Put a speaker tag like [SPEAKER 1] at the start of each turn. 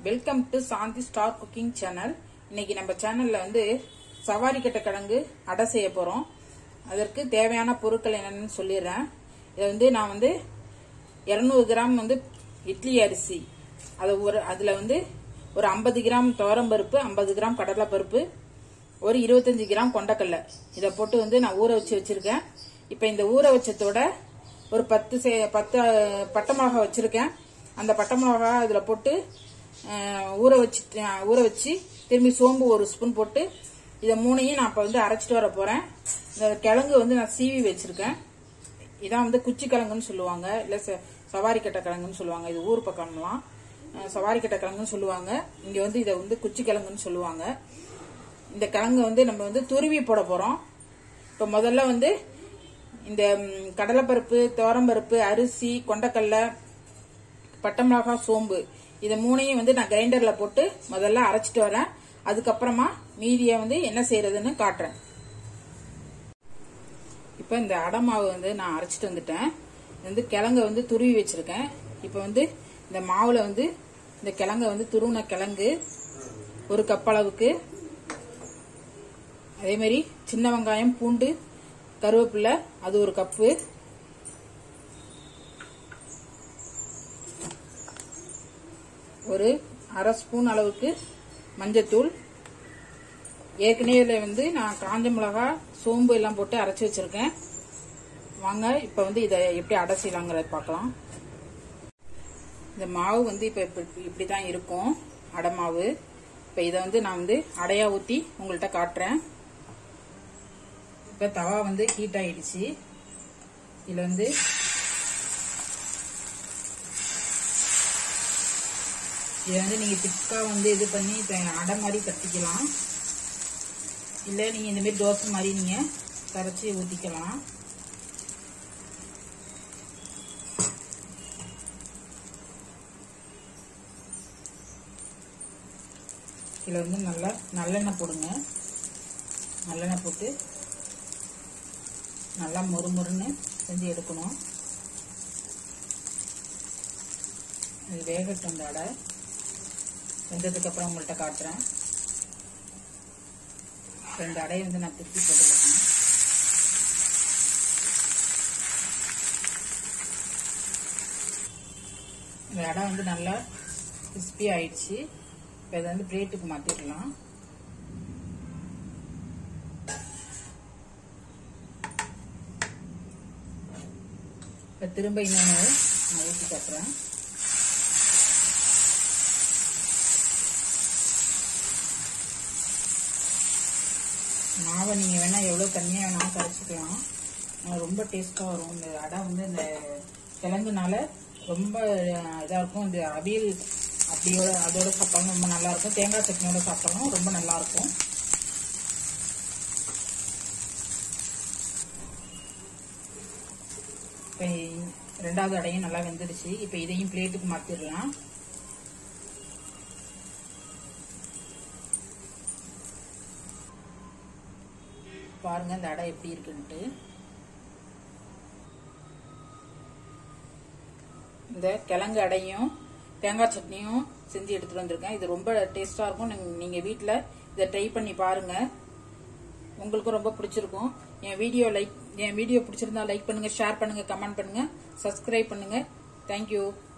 [SPEAKER 1] welcome to Shanti star cooking channel இன்னைக்கு நம்ம சேனல்ல வந்து சவாரி கட்ட கிழங்கு அடை செய்ய போறோம் அதற்கு தேவையான பொருட்கள் என்னன்னு சொல்லிடுறேன் இதை வந்து நான் வந்து 200 கிராம் வந்து இட்லி அரிசி அது ஒரு அதுல வந்து ஒரு 50 கிராம் துவரம்பருப்பு 50 கிராம் கடலைப்பருப்பு ஒரு 25 கிராம் கொண்டக்கடலை இதை போட்டு வந்து நான் ஊற வச்சு வச்சிருக்கேன் இப்போ இந்த ஊற வச்சதோட ஒரு பத்து சே பத்து அஹ், பட்டை மிளகா வச்சிருக்கேன் அந்த பட்டை மிளகா அதில் போட்டு அஹ், ஊற வச்சு ஊற வச்சு திரும்பி சோம்பு ஒரு ஸ்பூன் போட்டு இதை மூணையும் நான் இப்போ வந்து அரைச்சிட்டு வர போகிறேன் இந்த கிழங்கு வந்து நான் சீவி வச்சிருக்கேன் இதான் வந்து குச்சி கிழங்குன்னு சொல்லுவாங்க இல்லை சவாரி கட்ட கிழங்குன்னு சொல்லுவாங்க இது ஊர் பக்கம்லாம் அஹ், சவாரி கட்ட கிழங்குன்னு சொல்லுவாங்க இங்கே வந்து இதை வந்து குச்சி கிழங்குன்னு சொல்லுவாங்க இந்த கிழங்கு வந்து நம்ம வந்து துருவி போட போறோம் இப்போ முதல்ல வந்து இந்த ம், கடலைப்பருப்பு துவரம்பருப்பு அரிசி கொண்டக்கடலை பட்டை மிளகாய் சோம்பு இதை மூணையும் வந்து நான் கிரைண்டர்ல போட்டு முதல்ல அரைச்சிட்டு வரேன் அதுக்கப்புறமா மீதியை வந்து என்ன செய்யறதுன்னு காட்டுறேன் இப்போ இந்த அடை மாவு வந்து நான் அரைச்சிட்டு வந்துட்டேன் இது வந்து கிழங்க வந்து துருவி வச்சிருக்கேன் இப்போ வந்து இந்த மாவுல வந்து இந்த கிழங்க வந்து துருவின கிழங்கு ஒரு கப் அளவுக்கு அதே மாதிரி சின்ன வெங்காயம் பூண்டு கருவேப்பிலை அது ஒரு கப்பு ஒரு அரை ஸ்பூன் அளவுக்கு மஞ்சத்தூள் ஏற்கனவே இதில் வந்து நான் காஞ்ச மிளகா சோம்பு எல்லாம் போட்டு அரைச்சி வச்சிருக்கேன் வாங்க இப்போ வந்து இதை எப்படி அடை செய்யலாங்கிறத பார்க்கலாம் இந்த மாவு வந்து இப்போ இப்படி இப்படி தான் இருக்கும் அடை மாவு இப்போ இதை வந்து நான் வந்து அடையா ஊற்றி உங்கள்கிட்ட காட்டுறேன் இப்போ தவா வந்து ஹீட் ஆயிடுச்சு இதில் வந்து இதை வந்து நீங்கள் திக்காக வந்து இது பண்ணி இப்ப அடை மாதிரி கட்டிக்கலாம் இல்லை நீங்கள் இந்த மாதிரி தோசை மாதிரி நீங்கள் கரைச்சி ஊற்றிக்கலாம் இதில் வந்து நல்லா நல்லெண்ணெய் போடுங்க நல்லெண்ணெய் போட்டு நல்லா மொறுமொறுன்னு செஞ்சு எடுக்கணும் இது வேகட்டும் இந்த அடை வெந்ததுக்கு அப்புறம் உங்கள்கிட்ட காட்டுறேன் ரெண்டு அடையை வந்து நான் திருப்பி போட்டுக்கிறேன் இந்த அடை வந்து நல்லா கிறிஸ்பி ஆயிடுச்சு இப்போ இதை வந்து பிளேட்டுக்கு மாற்றிடலாம் இப்போ திரும்ப இன்னொன்று நான் ஊற்றி காட்டுறேன் மாவை நீங்கள் வேணால் எவ்வளோ தண்ணியாக வேணாலும் கரைச்சிக்கலாம் ஆனா ரொம்ப டேஸ்ட்டாக வரும் இந்த அடை வந்து இந்த கிழங்குனால ரொம்ப இதாக இருக்கும் இந்த அவியல் அப்படியோட அதோட சாப்பிட்டாலும் ரொம்ப நல்லா இருக்கும் தேங்காய் சட்னியோட சாப்பிட்டாலும் ரொம்ப நல்லா இருக்கும் இப்போ ரெண்டாவது அடையும் நல்லா வெந்துடுச்சு இப்போ இதையும் பிளேட்டுக்கு மாற்றிடலாம் பாருங்க இந்த அடை எப்படி இருக்குன்ட்டு இந்த கிழங்கு அடையும் தேங்காய் சட்னியும் செஞ்சு எடுத்துட்டு வந்திருக்கேன் இது ரொம்ப டேஸ்டா இருக்கும் நீங்க- நீங்க வீட்டில் இதை ட்ரை பண்ணி பாருங்க உங்களுக்கும் ரொம்ப பிடிச்சிருக்கும் என் வீடியோ லைக் என் வீடியோ பிடிச்சிருந்தா லைக் பண்ணுங்க ஷேர் பண்ணுங்க கமெண்ட் பண்ணுங்க சப்ஸ்கிரைப் பண்ணுங்க தேங்க்யூ